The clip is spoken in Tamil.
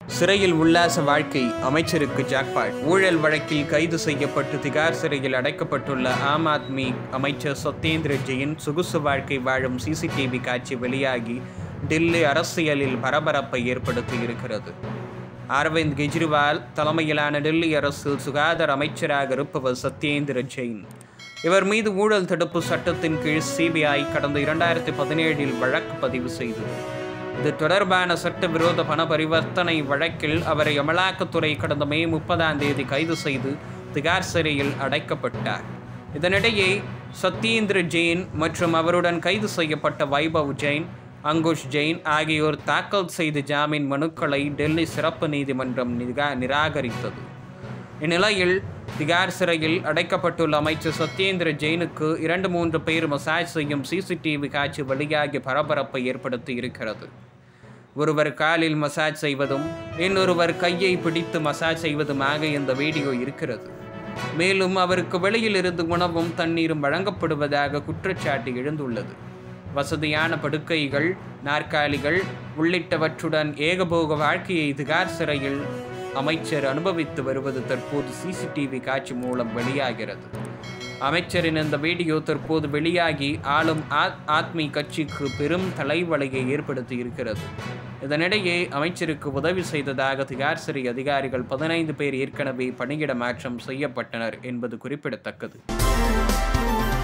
சிறையில் உல்லாச வாழ்க்கை அமைச்சருக்கு ஜாக்பாட் ஊழல் வழக்கில் கைது செய்யப்பட்டு திகார் சிறையில் அடைக்கப்பட்டுள்ள ஆம் ஆத்மி அமைச்சர் சத்யேந்திர ஜெயின் சொகுசு வாழ்க்கை வாழும் சிசிடிவி காட்சி வெளியாகி டெல்லி அரசியலில் பரபரப்பை ஏற்படுத்தி இருக்கிறது அரவிந்த் கெஜ்ரிவால் தலைமையிலான டெல்லி அரசில் சுகாதார அமைச்சராக இருப்பவர் சத்யேந்திர ஜெயின் இவர் மீது ஊழல் தடுப்பு சட்டத்தின் கீழ் சிபிஐ கடந்த இரண்டாயிரத்தி பதினேழில் வழக்கு பதிவு செய்தது இது தொடர்பான சட்டவிரோத பண பரிவர்த்தனை வழக்கில் அவரை அமலாக்கத்துறை கடந்த மே முப்பதாம் தேதி கைது செய்து திகார் சிறையில் அடைக்கப்பட்டார் இதனிடையே சத்யேந்திர ஜெயின் மற்றும் அவருடன் கைது செய்யப்பட்ட வைபவ் ஜெயின் அங்குஷ் ஜெயின் ஆகியோர் தாக்கல் செய்த ஜாமீன் மனுக்களை டெல்லி சிறப்பு நீதிமன்றம் நிகா நிராகரித்தது இந்நிலையில் திகார் சிறையில் அடைக்கப்பட்டுள்ள அமைச்சர் சத்யேந்திர ஜெயினுக்கு இரண்டு மூன்று பேர் மசாஜ் செய்யும் சிசிடிவி காட்சி வெளியாகி பரபரப்பை ஏற்படுத்தி இருக்கிறது ஒருவர் காலில் மசாஜ் செய்வதும் இன்னொருவர் கையை பிடித்து மசாஜ் செய்வதுமாக இந்த வீடியோ இருக்கிறது மேலும் அவருக்கு வெளியில் இருந்து உணவும் தண்ணீரும் வழங்கப்படுவதாக குற்றச்சாட்டு எழுந்துள்ளது வசதியான படுக்கைகள் நாற்காலிகள் உள்ளிட்டவற்றுடன் ஏகபோக வாழ்க்கையை திகார் சிறையில் அமைச்சர் அனுபவித்து வருவது தற்போது சிசிடிவி காட்சி மூலம் வெளியாகிறது அமைச்சரின் இந்த வீடியோ தற்போது வெளியாகி ஆளும் ஆத் ஆத்மி கட்சிக்கு பெரும் தலைவலியை ஏற்படுத்தி இருக்கிறது இதனிடையே அமைச்சருக்கு உதவி செய்ததாக திகார் சிறை அதிகாரிகள் பதினைந்து பேர் ஏற்கனவே பணியிட மாற்றம் செய்யப்பட்டனர் என்பது குறிப்பிடத்தக்கது